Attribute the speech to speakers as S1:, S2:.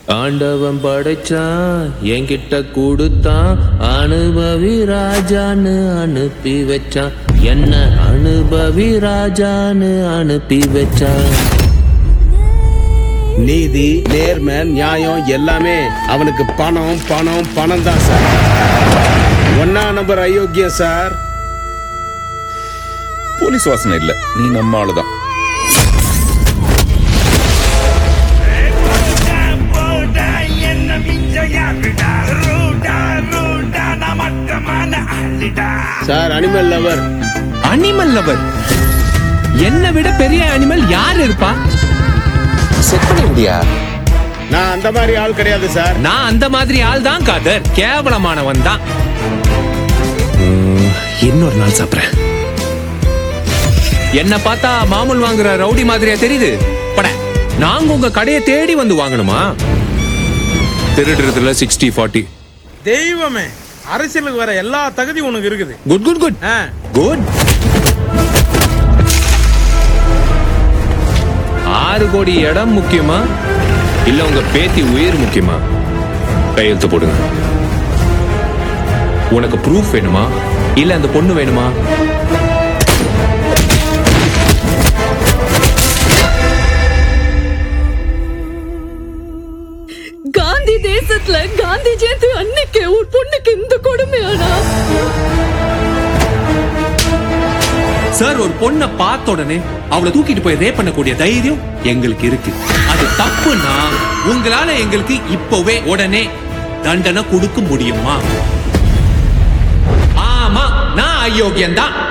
S1: ஆண்டவன் படைச்சான் என்கிட்ட கொடுத்தான் அனுபவி ராஜான்னு அனுப்பி வச்சான் என்ன அனுபவி ராஜான்னு அனுப்பி வச்சான்
S2: நீதி நேர்மை நியாயம் எல்லாமே அவனுக்கு பணம் பணம் பணம் தான் சார் ஒன்னா நம்பர் அயோக்கியம் சார்
S3: போலீஸ் வாசனை இல்ல நீ நம்ம ஆளுதான்
S2: sir animal lover
S4: animal lover என்னை விட பெரிய அனிமல் யார் இருப்பா
S3: செட் பண்ண முடியா
S2: நான் அந்த மாதிரி ஆள் கிடையாது சார்
S4: நான் அந்த மாதிரி ஆள் தான் காதர் கேவலமானவன் தான் இன்னொரு நாள் சாப்பிடுறேன் என்ன பார்த்தா மாமூல் வாங்குற ரவுடி மாதிரியா தெரியுது பட நாங்க உங்க கடையை தேடி வந்து வாங்கணுமா திருடுறதுல சிக்ஸ்டி ஃபார்ட்டி
S5: தெய்வமே அரசியலுக்கு வர எல்லா தகுதியும் உனக்கு இருக்குது
S4: குட் குட் குட்
S5: ஆ,
S4: குட் ஆறு கோடி இடம் முக்கியமா இல்ல உங்க பேத்தி உயிர் முக்கியமா கையெழுத்து போடுங்க உனக்கு ப்ரூஃப் வேணுமா இல்ல அந்த பொண்ணு வேணுமா
S6: காந்தி தேசத்துல காந்தி ஜெயந்தி அன்னைக்கு ஒரு பொண்ணுக்கு இந்த கொடுமையானா
S4: சார் ஒரு பொண்ணை பார்த்த உடனே அவளை தூக்கிட்டு போய் ரேப் பண்ணக்கூடிய தைரியம் எங்களுக்கு இருக்கு அது தப்புனா உங்களால எங்களுக்கு இப்பவே உடனே தண்டனை கொடுக்க முடியுமா ஆமா நான் அயோக்கியன் தான்